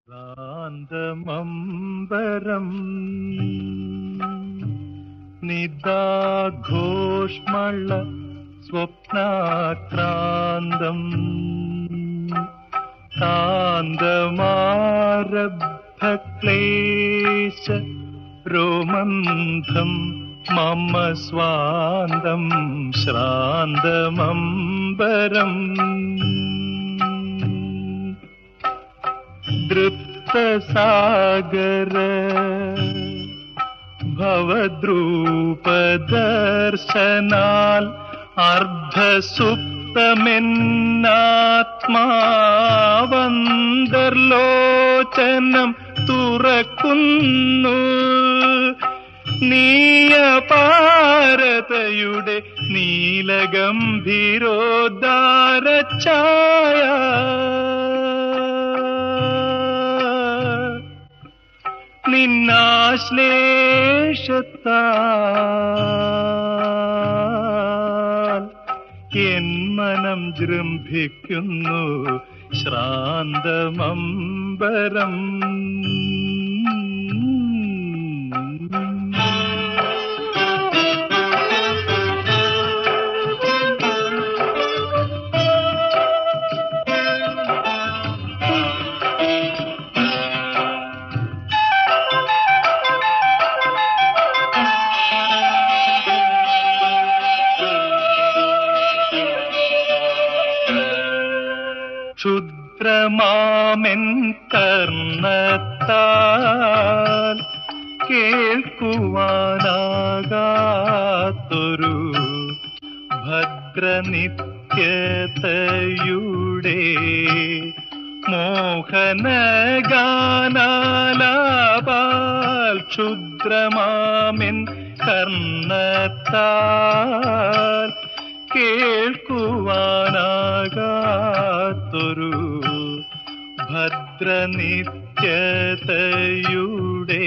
ശാന്തമംബരം നിദാഘോഷ്മള സ്വപ്നാക്രാന്തം കാന്തമാരബ്ധക്ലേശ രോമന്ധം മമ സ്വാന്തം ശ്രാന്തമംബരം ദൃപ്തസാഗര ഭവദ്രൂപദർശനാൽ അർദ്ധസുപ്തമെന്നാത്മാവന്തർലോചനം തുറക്കുന്നു നീയപാരതയുടെ നീലഗംഭീരോദ്ധാരച്ഛായ നിന്നാശ്ലേഷത്താൽ എൻ മനം ജൃംഭിക്കുന്നു ശ്രാന്തമംബരം ക്ഷുദ്രമാമെൻ കർണത്താൽ കേൾക്കുവാനാകാത്തൊരു ഭദ്രനിത്യതയുടെ മോഹനഗാനാലാപാൽ ക്ഷുദ്രമാമെൻ കർണത്താൽ കേൾക്കുവാനാകാത്തൊരു ഭദ്രനിത്യതയുടെ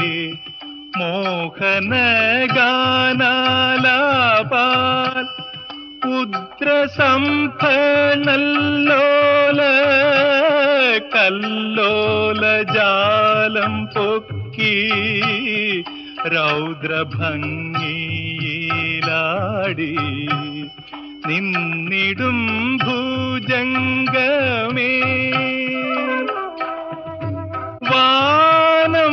മോഹനഗാനാലാപാൽ ഉദ്രസംഭണല്ലോല കല്ലോല ജാലം പൊക്കി രൗദ്രഭംഗിയിലാടി നിന്നിടും ഭുജംഗമേ വാനം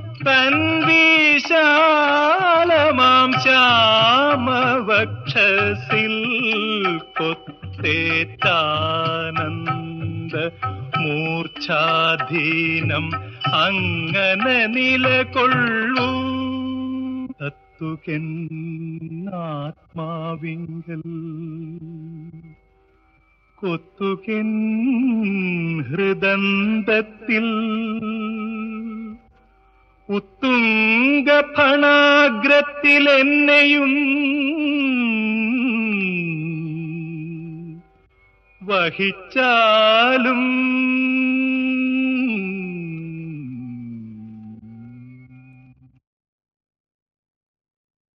തൻവിശാലമാം ശ്യാമവക്ഷസിൽ കൊത്തേറ്റാനന്ദ മൂർച്ഛാധീനം അങ്ങനെ നിലകൊള്ളൂ തത്തുകൻ ആത്മാവിങ്കൽ കൊത്തുകൻ ഹൃദന്തത്തിൽ ഉത്തുംഗ ഫണാഗ്രത്തിൽ എന്നെയും വഹിച്ചാലും